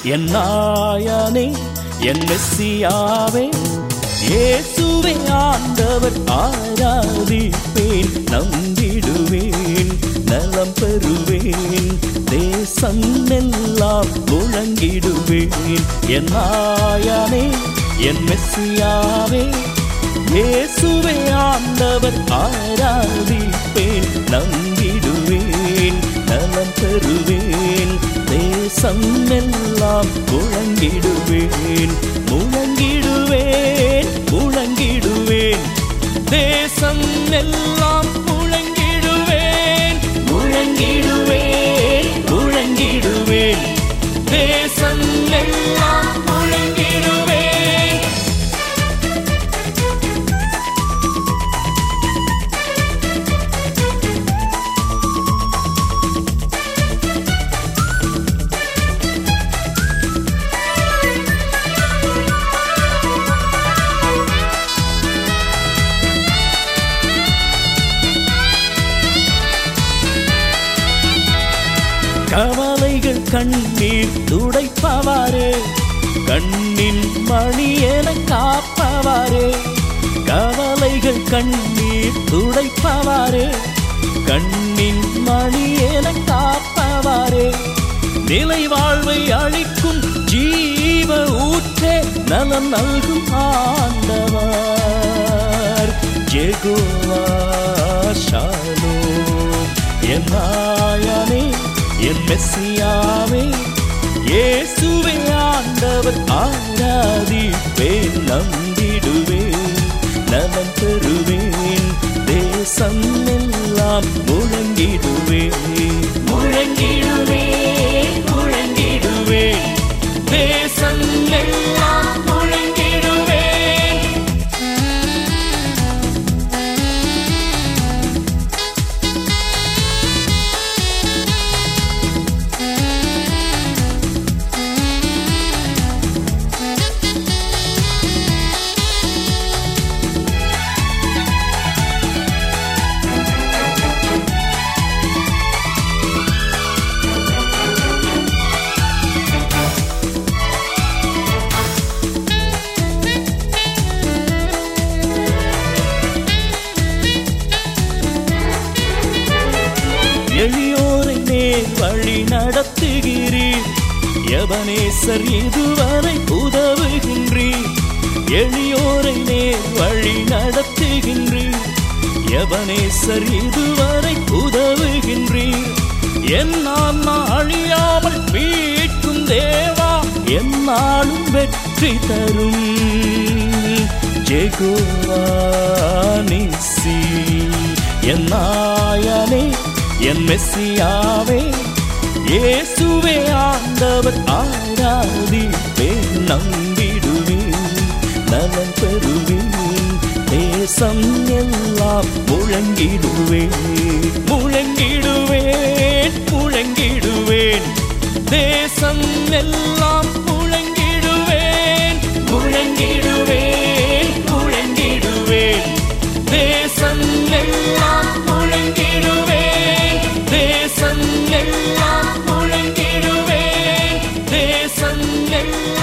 என் நாயனே என் மெஸ்ஸியாவே இயேசுவே ஆண்டவர் ஆராதிப்பேன் நம்பிடுவேன் நலம் பெறுவேன் தேசம் எல்லாம் முழங்கிடுவேன் என் நாயனே என் மெஸ்ஸியாவே இயேசுவே ஆண்டவர் ஆராதிப்பேன் நம்பிடுவேன் நலம் பெறுவேன் தேசம் எல்லாம் முழங்கிடுவேன் முழங்கிடுவேன் முழங்கிடுவேன் தேசம் எல்லாம் முழங்கிடுவேன் முழங்கிடுவேன் முழங்கிடுவேன் தேசம் எல்லாம் முழங்கிடுவேன் கவலைகள் கண்ணீர் துடைப்பவாரே கண்ணின் மணி என காப்பவாரே கவலைகள் கண்ணீர் துடைப்பவாரே கண்ணின் மணி என காப்பவாரே நிலை வாழ்வை அளிக்கும் ஜீவ ஊற்றே நலம் நல்கும் ஆண்டவர் ஜெகுவா ஷாலோம் என் நாயனே என் மெஸ்ஸியாவே இயேசுவே ஆண்டவர் ஆராதிப்பேன் நம்பிடுவேன் நலம் பெறுவேன் தேசம் எல்லாம் முழங்கிடுவேன் முழங்கிடுவேன் முழங்கிடுவேன் தேசம் எல்லாம் முழங்கிடுவேன் எளியோரை நேர் வழி நடத்துகிறீர் எவனேசர் இதுவரை உதவுகின்றீர் எளியோரை நேர் வழி நடத்துகின்றீர் எவனேசர் இதுவரை உதவுகின்றீர் என்னால் அழியாமல் மீட்கும் தேவா என்னாலும் வெற்றி தரும் ஜெகோவா நிசி என் நாயனே என் மெஸ்ஸியாவே இயேசுவே ஆண்டவர் ஆராதிப்பேன் நம்பிடுவேன் நலன் பெறுவேன் தேசம் எல்லாம் முழங்கிடுவேன் முழங்கிடுவேன் முழங்கிடுவேன் தேசம் எல்லாம் முழங்கிடுவேன் முழங்கிடுவேன் முழங்கிடுவேன் தேசம் எல்லாம் முழங்கிடுவேன் தேசம் எல்லாம் முழங்கிடுவேன் தேசம் எல்லாம்